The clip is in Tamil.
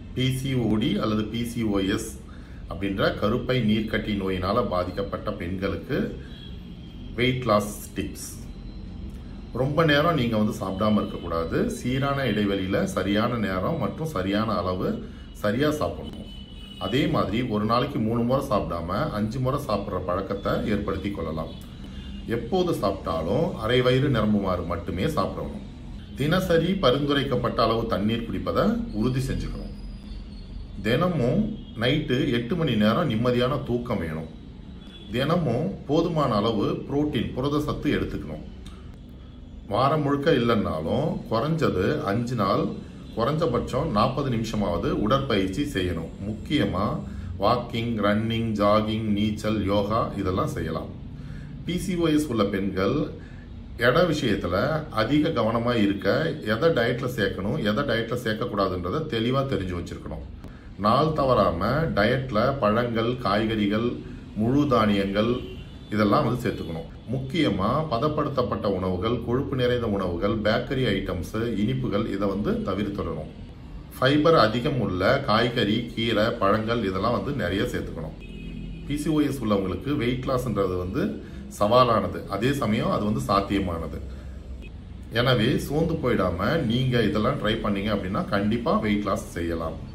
பிசிஓடி அல்லது பிசிஓஎஸ் அப்படின்ற கருப்பை நீர்க்கட்டி நோயினால் பாதிக்கப்பட்ட பெண்களுக்கு வெயிட் லாஸ் டிப்ஸ் ரொம்ப நேரம் நீங்கள் வந்து சாப்பிடாம இருக்கக்கூடாது சீரான இடைவெளியில் சரியான நேரம் மற்றும் சரியான அளவு சரியாக சாப்பிடணும் அதே மாதிரி ஒரு நாளைக்கு மூணு முறை சாப்பிடாம அஞ்சு முறை சாப்பிட்ற பழக்கத்தை ஏற்படுத்தி கொள்ளலாம் எப்போது சாப்பிட்டாலும் அரை வயிறு நிரம்புமாறு மட்டுமே சாப்பிடணும் தினசரி பரிந்துரைக்கப்பட்ட அளவு தண்ணீர் குடிப்பதை உறுதி செஞ்சுக்கணும் தினமும் நைட்டு எட்டு மணி நேரம் நிம்மதியான தூக்கம் வேணும் தினமும் போதுமான அளவு புரோட்டீன் புரத சத்து எடுத்துக்கணும் வாரம் முழுக்க இல்லைன்னாலும் குறைஞ்சது அஞ்சு நாள் குறைஞ்சபட்சம் நாற்பது நிமிஷமாவது உடற்பயிற்சி செய்யணும் முக்கியமாக வாக்கிங் ரன்னிங் ஜாகிங் நீச்சல் யோகா இதெல்லாம் செய்யலாம் பிசிஓஎஸ் உள்ள பெண்கள் எட விஷயத்தில் அதிக கவனமாக இருக்க எதை டயட்டில் சேர்க்கணும் எதை டயட்டில் சேர்க்கக்கூடாதுன்றதை தெளிவாக தெரிஞ்சு வச்சுருக்கணும் நாள் தவறாமல் டயட்டில் பழங்கள் காய்கறிகள் முழு தானியங்கள் இதெல்லாம் வந்து சேர்த்துக்கணும் முக்கியமாக பதப்படுத்தப்பட்ட உணவுகள் கொழுப்பு நிறைந்த உணவுகள் பேக்கரி ஐட்டம்ஸு இனிப்புகள் இதை வந்து தவிர்த்துடணும் ஃபைபர் அதிகம் உள்ள காய்கறி கீரை பழங்கள் இதெல்லாம் வந்து நிறைய சேர்த்துக்கணும் பிசிஓஎஸ் உள்ளவங்களுக்கு வெயிட் லாஸ்ன்றது வந்து சவாலானது அதே சமயம் அது வந்து சாத்தியமானது எனவே சோர்ந்து போயிடாம நீங்க இதெல்லாம் ட்ரை பண்ணீங்க அப்படின்னா கண்டிப்பா வெயிட் லாஸ் செய்யலாம்